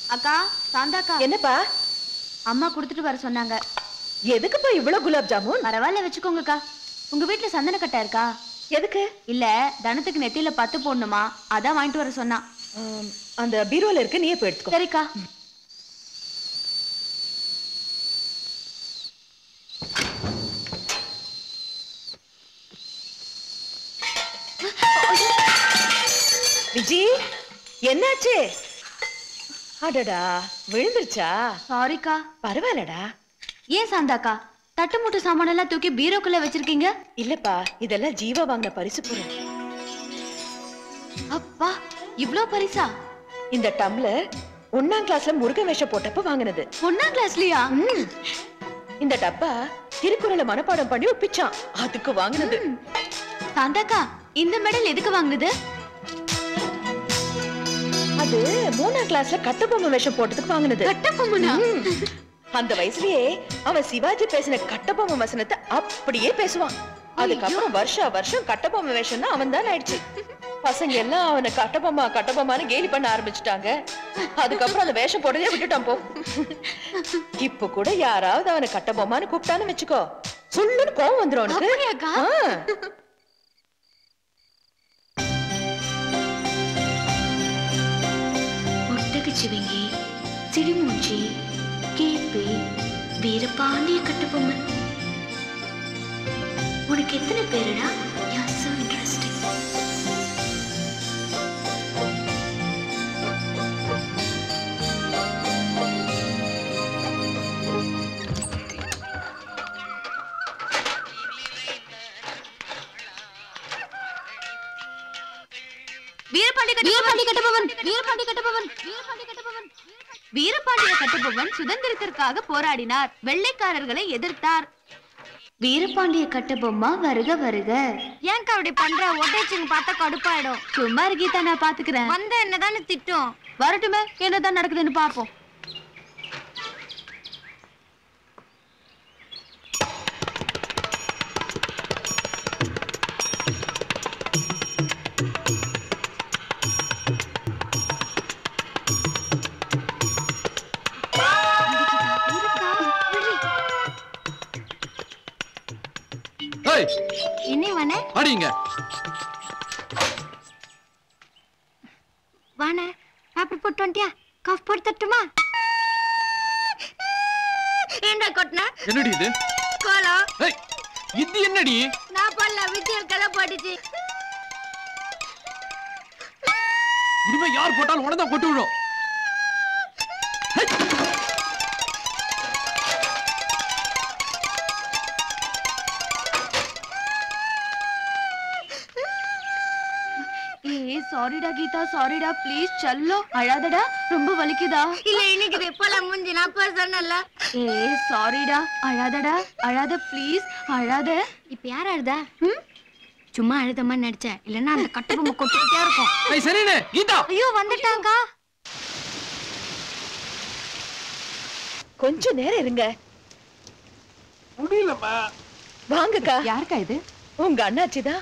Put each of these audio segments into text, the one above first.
அக்கா சாந்தாக்கா என்னப்பா அம்மா கொடுத்துட்டு வர சொன்னாங்க எதுக்குப்பா இவ்வளவு குலாப் ஜாமுன் பரவாயில்ல வச்சுக்கோங்கக்கா உங்க வீட்டுல சந்தன கட்டை இருக்கா எதுக்கு இல்ல தனத்துக்கு நெத்தியில பத்து போடணுமா அதான் வாங்கிட்டு வர சொன்னா ஆம், அந்த பீரோல இருக்கு நீயே போய் எடுத்துக்கோ சரிக்கா விஜி என்னாச்சு அடடா விழுந்துருச்சா சாரிக்கா பரவாயில்லடா ஏன் சாந்தாக்கா தட்டு முட்டு சாமான் எல்லாம் தூக்கி பீரோக்குள்ள வச்சிருக்கீங்க இல்லப்பா இதெல்லாம் ஜீவா வாங்கின பரிசு பொருள் அப்பா இவ்ளோ பரிசா இந்த டம்ளர் ஒன்னாம் கிளாஸ்ல முருக வேஷம் போட்டப்ப வாங்கினது ஒன்னாம் கிளாஸ்லயா ம். இந்த டப்பா திருக்குறளை மனப்பாடம் பண்ணி ஒப்பிச்சான் அதுக்கு வாங்கினது சாந்தாக்கா இந்த மெடல் எதுக்கு வாங்குனது அது மூணாம் கிளாஸ்ல கட்டபொம்மை வேஷம் போட்டதுக்கு வாங்கினது கட்டப்பொம்மனா ம். அந்த வயசுலயே அவன் சிவாஜி பேசின கட்டபொம்மை வசனத்தை அப்படியே பேசுவான் அதுக்கப்புறம் வருஷா வருஷம் கட்டபொம்மை வேஷம்னா அவன் தான் ஆயிடுச்சு பசங்க எல்லாம் அவனை கட்டபொம்மா கட்டபொம்மான்னு கேலி பண்ண ஆரம்பிச்சுட்டாங்க அதுக்கப்புறம் அந்த வேஷம் போட்டதே விட்டுட்டான் போ இப்ப கூட யாராவது அவனை கட்டபொம்மான்னு கூப்பிட்டான்னு வச்சுக்கோ சொல்லுன்னு கோவம் வந்துரும் அவனுக்கு அப்படியாக்கா? ஆ. ஒட்டகச்சிவங்கி சிடிமூஞ்சி கேபி வீரபாண்டிய கட்டபொம்மன் உனக்கு எத்தனை பேருடா You're so interesting. Veerapandiya Veerapandiya Kattabomman Veerapandiya Kattabomman Veerapandiya Kattabomman Veerapandiya Kattabomman சுதந்திரத்திற்காக போராடினார் வெள்ளைக்காரர்களை எதிர்த்தார் வீரபாண்டிய கட்டபொம்மா வருக வருக ஏன்க்கா அப்படி பண்ற ஒட்டேச்சுங்க பார்த்தா கடுப்பாயிடும் சும்மா இரு கீதா நான் பாத்துக்கிறேன் வந்த என்னதானே திட்டும் வரட்டுமே என்னதான் நடக்குதுன்னு பாப்போம் ஏய் என்ன வானே அடிங்க வானே பேப்பர் போட்டு வந்துட்டியா காஃப் போட்டு தட்டுமா ஏண்டா கொட்டின என்னடி இது கோலம் ஏய் இது என்னடி நான் பண்ணல வித்தியல் கதை போட்டுச்சு இனிமே யார் போட்டாலும் உடனே கொட்டு விடும் ஏய் சாரிடா கீதா சாரிடா ப்ளீஸ் சல்லோ அழாதடா ரொம்ப வலிக்குதா இல்ல இன்னைக்கு இப்பெல்லாம் மூஞ்சி நான் அப்ப சொன்னல ஏய் சாரிடா அழாதடா அழாத ப்ளீஸ் அழாத இப்ப யார் அழுதா ம்? சும்மா அழுத மாதிரி நடிச்சேன் இல்லன்னா அந்த கட்டபொம்மை கொட்டிக்கிட்டே இருக்கும் ஏய் சரிண்ணே கீதா ஐயோ வந்துட்டாங்கா கொஞ்ச நேரம் இருங்க முடியலம்மா வாங்கக்கா யாருக்கா இது உங்க அண்ணாச்சிதான்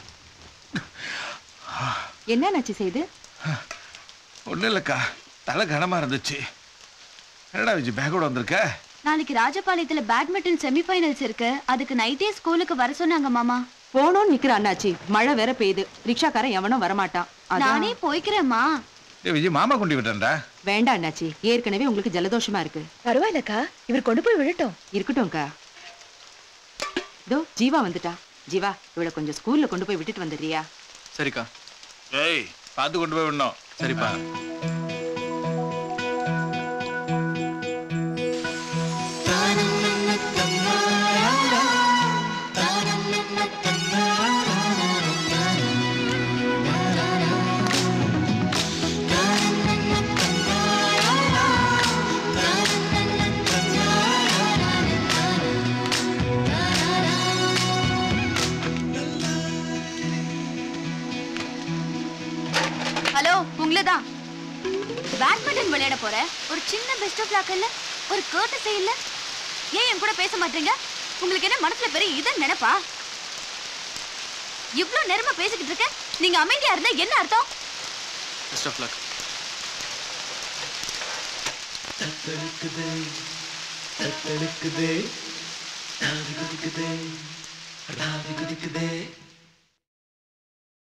என்ன நச்சு செய்து ஒன்றும் இல்லைக்கா தலை கனமா இருந்துச்சு என்னடா விஜய் பேக்கோட வந்திருக்க நாளைக்கு ராஜபாளையத்துல பேட்மிண்டன் செமிஃபைனல்ஸ் இருக்கு அதுக்கு நைட்டே ஸ்கூலுக்கு வர சொன்னாங்க மாமா போனோம் நிக்கிற அண்ணாச்சி மழை வேற பெய்யுது ரிக்ஷாக்காரன் எவனும் வரமாட்டான் அதான் நானே போய்க்கிறேம்மா ஏ விஜய் மாமா கொண்டு விட்டேன்டா வேண்டாம் அண்ணாச்சி ஏற்கனவே உங்களுக்கு ஜலதோஷமா இருக்கு பரவாயில்லக்கா இவர் கொண்டு போய் விழட்டும் இருக்கட்டும்க்கா இதோ ஜீவா வந்துட்டா ஜீவா இவளை கொஞ்சம் ஸ்கூல்ல கொண்டு போய் விட்டுட்டு வந்துடுறியா சரிக்கா ஏய் பார்த்து கொண்டு போய் விடணும் சரிப்பா ஹலோ உங்களதான் பேட்மிண்டன் விளையாட போற ஒரு சின்ன பெஸ்ட் ஆஃப் லாக் இல்ல ஒரு கேர்ட்டஸே இல்ல ஏன் என் கூட பேச மாட்டீங்க உங்களுக்கு என்ன மனசுல பெரிய இதன் நினைப்பா இவ்ளோ நேரமா பேசிக்கிட்டு இருக்க நீங்க அமைதியா இருந்தா என்ன அர்த்தம் பெஸ்ட் ஆஃப் லக் தத்தெடுக்குதே தத்தெடுக்குதே தாவி குதிக்குதே ராவி குதிக்குதே